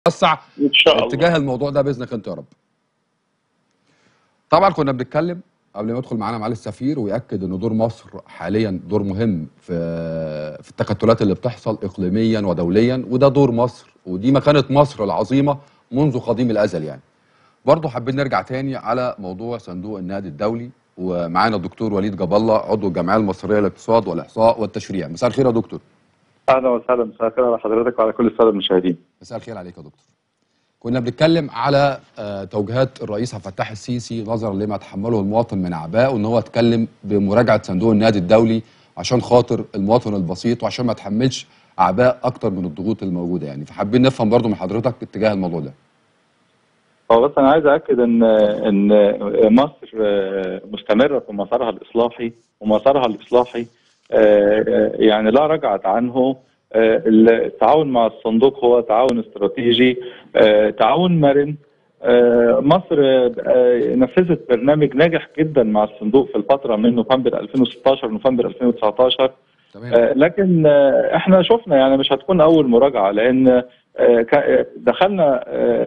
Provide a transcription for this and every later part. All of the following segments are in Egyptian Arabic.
نوسع ان شاء الله اتجاه الموضوع ده باذنك انت يا رب. طبعا كنا بنتكلم قبل ما يدخل معانا معالي السفير وياكد ان دور مصر حاليا دور مهم في في التكتلات اللي بتحصل اقليميا ودوليا وده دور مصر ودي مكانه مصر العظيمه منذ قديم الازل يعني. برضه حابين نرجع تاني على موضوع صندوق النقد الدولي ومعانا الدكتور وليد جاب الله عضو الجمعيه المصريه للاقتصاد والاحصاء والتشريع مساء الخير يا دكتور اهلا وسهلا مساء الخير على حضرتك وعلى كل الساده المشاهدين مساء الخير عليك يا دكتور كنا بنتكلم على آه، توجيهات الرئيس عبد الفتاح السيسي نظرا لما تحمله المواطن من اعباء وان هو اتكلم بمراجعه صندوق النقد الدولي عشان خاطر المواطن البسيط وعشان ما تحملش اعباء اكتر من الضغوط الموجوده يعني فحابين نفهم برضو من حضرتك اتجاه الموضوع ده هو بس انا عايز اكد ان ان مصر مستمره في مسارها الاصلاحي ومسارها الاصلاحي آه، يعني لا رجعت عنه آه، التعاون مع الصندوق هو تعاون استراتيجي آه، تعاون مرن آه، مصر آه، نفذت برنامج ناجح جدا مع الصندوق في الفتره من نوفمبر 2016 لنوفمبر 2019 تمام آه، لكن آه، احنا شفنا يعني مش هتكون اول مراجعه لان آه، كا- دخلنا آه،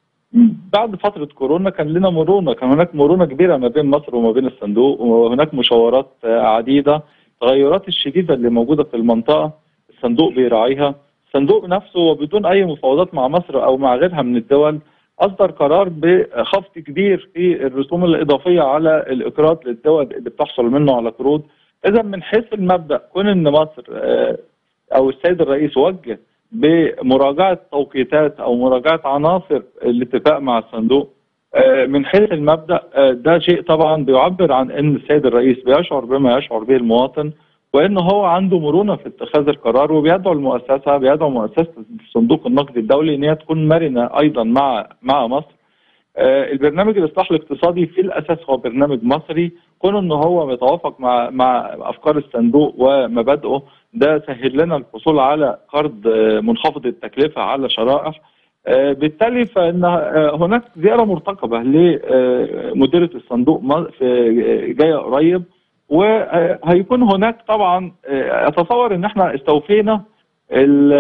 بعد فتره كورونا كان لنا مرونه كان هناك مرونه كبيره ما بين مصر وما بين الصندوق وهناك مشاورات آه، عديده التغيرات الشديده اللي موجوده في المنطقه الصندوق بيراعيها الصندوق نفسه وبدون اي مفاوضات مع مصر او مع غيرها من الدول اصدر قرار بخفض كبير في الرسوم الاضافيه على الاقراض للدول اللي بتحصل منه على قروض اذا من حيث المبدا كون ان مصر آه، او السيد الرئيس وجه بمراجعه توقيتات او مراجعه عناصر الاتفاق مع الصندوق آه، من حيث المبدا آه، ده شيء طبعا بيعبر عن ان السيد الرئيس بيشعر بما يشعر به المواطن وان هو عنده مرونه في اتخاذ القرار وبيدعو المؤسسه بيدعو مؤسسه صندوق النقد الدولي ان هي تكون مرنه ايضا مع مع مصر آه، البرنامج الاصلاح الاقتصادي في الاساس هو برنامج مصري كون ان هو يتوافق مع مع افكار الصندوق ومبادئه ده سهل لنا الحصول على قرض آه، منخفض التكلفه على شرائح آه، بالتالي فان آه، هناك زياره مرتقبه لمديره الصندوق م- في جايه قريب وهيكون هناك طبعا آه، اتصور ان احنا استوفينا ال-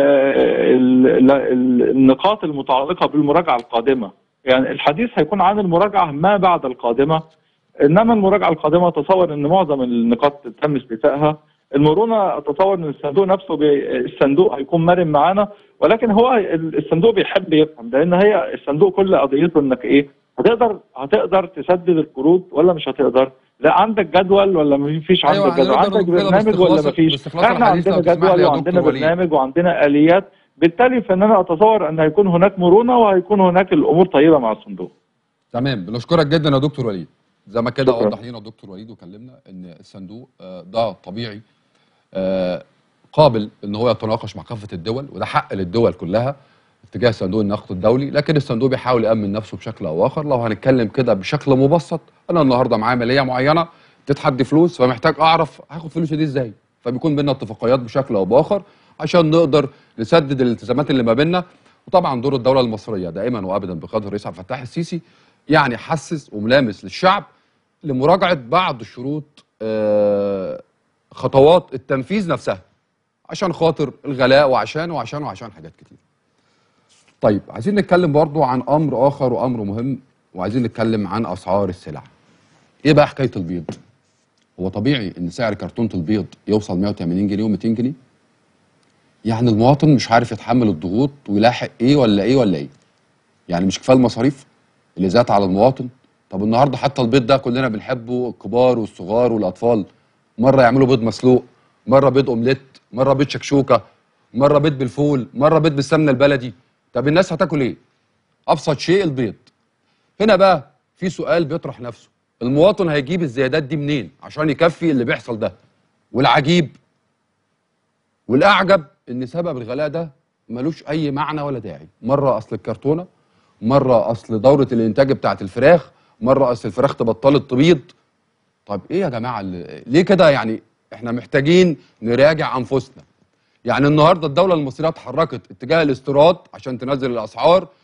ال- ال- النقاط المتعلقه بالمراجعه القادمه يعني الحديث هيكون عن المراجعه ما بعد القادمه انما المراجعه القادمه اتصور ان معظم النقاط تم استيفائها المرونه اتصور ان الصندوق نفسه بي الصندوق هيكون مرن معانا ولكن هو الصندوق بيحب يفهم لان هي الصندوق كل قضيته انك ايه هتقدر هتقدر تسدد القروض ولا مش هتقدر لا عندك جدول ولا ما فيش عندك أيوة، جدول هنقدر عندك نقول كده برنامج ولا باستخلاص- ما فيش باستخلاص احنا الحديث لو عندنا تسمح لي يا جدول وعندنا دكتور وليد. برنامج وعندنا اليات بالتالي فاننا اتصور ان هيكون هناك مرونه وهيكون هناك الامور طيبه مع الصندوق تمام بنشكرك جدا يا دكتور وليد زي ما كده شكرا. وضح لنا الدكتور وليد وكلمنا ان الصندوق آه، ده طبيعي آه، قابل ان هو يتناقش مع كافه الدول وده حق للدول كلها اتجاه صندوق النقد الدولي لكن الصندوق بيحاول يامن نفسه بشكل او اخر لو هنتكلم كده بشكل مبسط انا النهارده معايا ماليه معينه تتحدي فلوس فمحتاج اعرف هاخد فلوسي دي ازاي فبيكون بينا اتفاقيات بشكل او باخر عشان نقدر نسدد الالتزامات اللي ما بيننا وطبعا دور الدوله المصريه دائما وابدا بقياده الرئيس عبد الفتاح السيسي يعني حسس وملامس للشعب لمراجعه بعض شروط آه، خطوات التنفيذ نفسها عشان خاطر الغلاء وعشان وعشان وعشان حاجات كتير طيب عايزين نتكلم برضو عن امر اخر وامر مهم وعايزين نتكلم عن اسعار السلع ايه بقى حكايه البيض هو طبيعي ان سعر كرتونه البيض يوصل 180 جنيه و200 جنيه يعني المواطن مش عارف يتحمل الضغوط ويلاحق ايه ولا ايه ولا ايه يعني مش كفايه المصاريف اللي زادت على المواطن طب النهارده حتى البيض ده كلنا بنحبه الكبار والصغار والاطفال مره يعملوا بيض مسلوق مره بيض اومليت مره بيض شكشوكه مره بيض بالفول مره بيض بالسمنه البلدي طب الناس هتاكل ايه ابسط شيء البيض هنا بقى في سؤال بيطرح نفسه المواطن هيجيب الزيادات دي منين عشان يكفي اللي بيحصل ده والعجيب والاعجب ان سبب الغلاء ده ملوش اي معنى ولا داعي مره اصل الكرتونه مره اصل دوره الانتاج بتاعه الفراخ مره اصل الفراخ تبطلت تبيض طب ايه يا جماعه اللي- ليه كده يعني احنا محتاجين نراجع انفسنا يعني النهارده الدوله المصريه اتحركت اتجاه الاستيراد عشان تنزل الاسعار